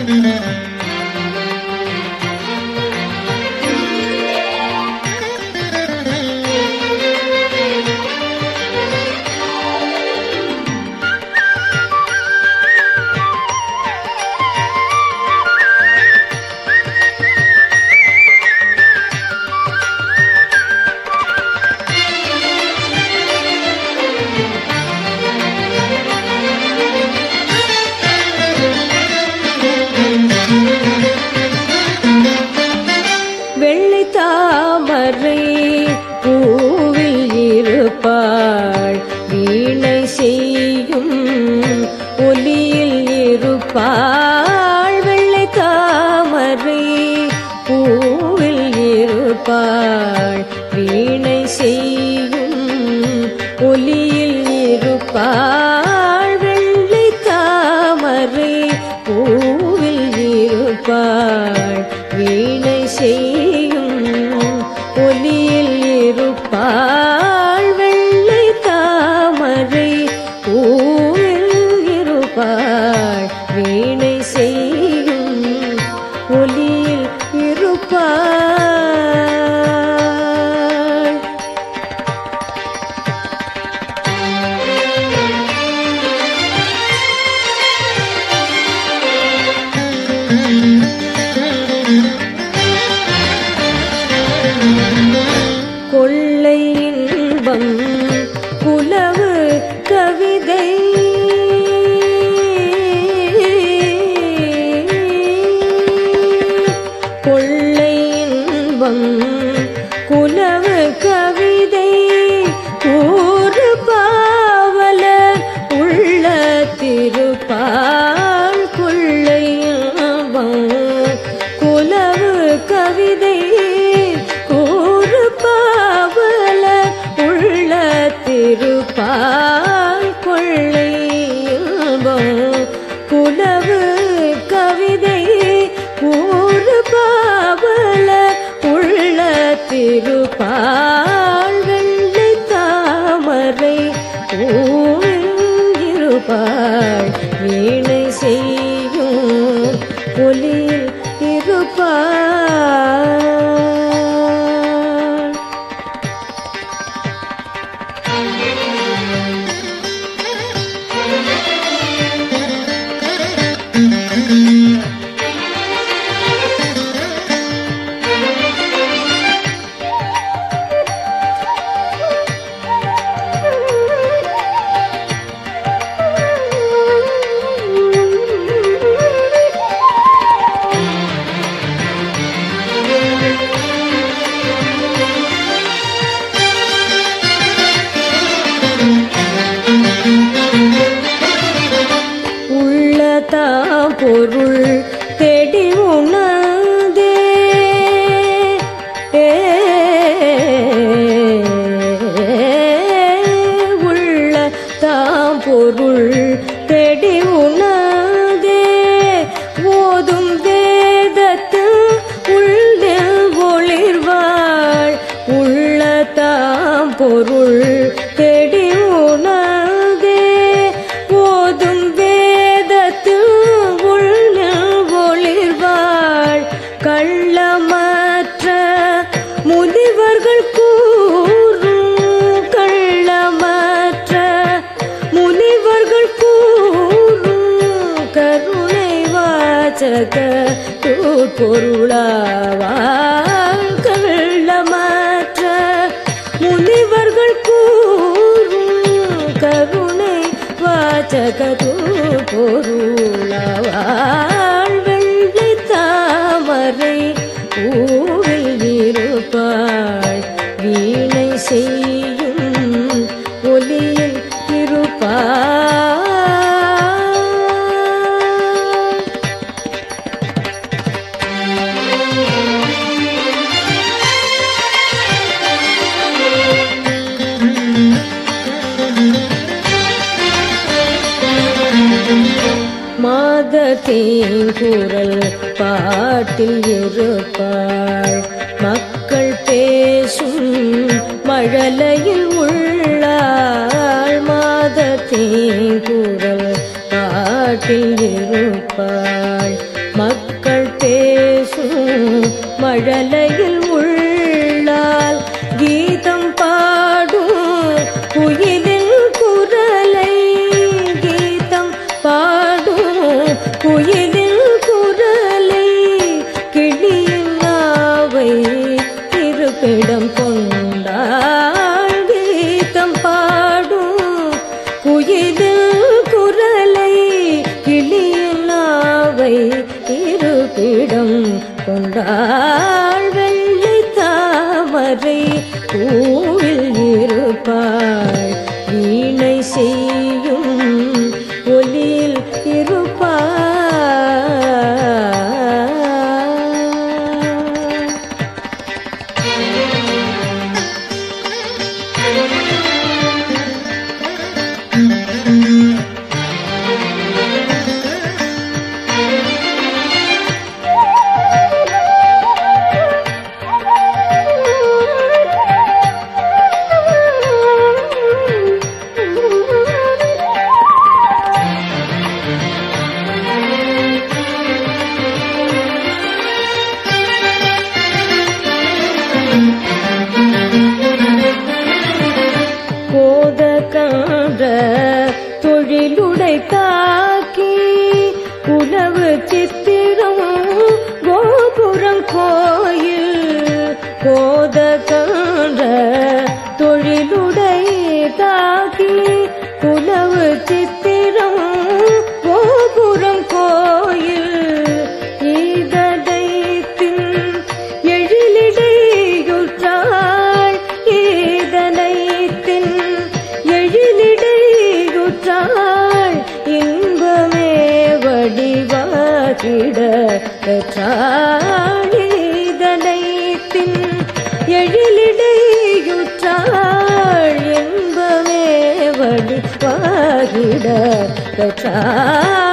வெள்ளை தாமரை பூவில் இருப்பாள் வீணை செய்யும் ஒலியில் இருப்பாள் வெள்ளை தாமரை பூவில் இருப்பாள் வீணை செய்யும் ஒலியில் இருப்பாள் வெள்ளை தாமரை பூவில் இருப்பாள் வீணை செய்யும் ஒலியில் இருப்பாள் வெள்ளை தாமரை பூவில் இருப்பாள் வீணை செய்யும் ஒலியில் இருப்பாள் கொள்ளை இன்பம் புலவு கவிதை கொள்ளை இன்பம் குலவு கவிதை கூறு பாவலர் உள்ள திருப்பால் கொள்ளை இன்பம் குலவு கவிதை கூறு பாவலர் உள்ள திருப்பால் கொள்ளை இன்பம் குலவு கவிதை கூறு பாவல உள்ள திருப்பால் வெள்ளை தாமரை இருப்பாள் வீணை செய்யும் ஒலியில் இருப்பாள் உள்ளதாம் பொருள் தேடி உணர்ந்தே ஏ, உள்ளதாம் பொருள் தேடி உணர்ந்தே ஓதும் வேதத்து உள்ளே ஒளிர்வாள் உள்ளதாம் பொருள் தேடி உணர்ந்தே ஓதும் வேதத்து உள்ள ஒளிர்வாள் கள்ளமற்ற முனிவர்கள் கூறும் கள்ளமற்ற முனிவர்கள் கூறும் கருணை வாசக பொருளாவாள் கள்ளமற்ற முனிவர்கள் கூறும் கருணை வாசகது பொருளாவாள் வெள்ளை தாமரை பூவில் இருப்பாள் வீணை செய்யும் ஒலியில் இருப்பாள் மாதத்தின் குரல் பாட்டில் இருப்பாள் மக்கள் பேசும் மழலையில் உள்ளாள் மாதத்தின் குரல் பாட்டில் இருப்பாள் மழலையில் உள்ளால் கீதம் பாடும் குயிலின் குரலை கீதம் பாடும் குயிலின் குரலை கிளியின் நாவை இருப்பிடம் கொண்டாள் கீதம் பாடும் குயிலின் குரலை கிளியின் நாவை இருப்பிடம் கொண்டாள் வெள்ளி தாமரை பூவில் இருப்பாள் வீணை செய்யும் ஒலியில் இருப்பாள் போத காண்ற தொழிலுடை தாக்கி உணவு சித்திரம் கோபுரம் கோயில் போத காண்ற தொழிலுடை தாக்கி உணவு சித்திரம் கோபுரம் கோயில் ஈததைத்தின் எழிலிடையுற்றாள் ஈதனைத்தின் எழிலிடையுற்றாள் இன்பமே வடிவாகிட பெற்றாள் ஈதனைத்தின் எழிலிடையுற்றாள் இன்பமே வடிவாகிட பெற்றாள்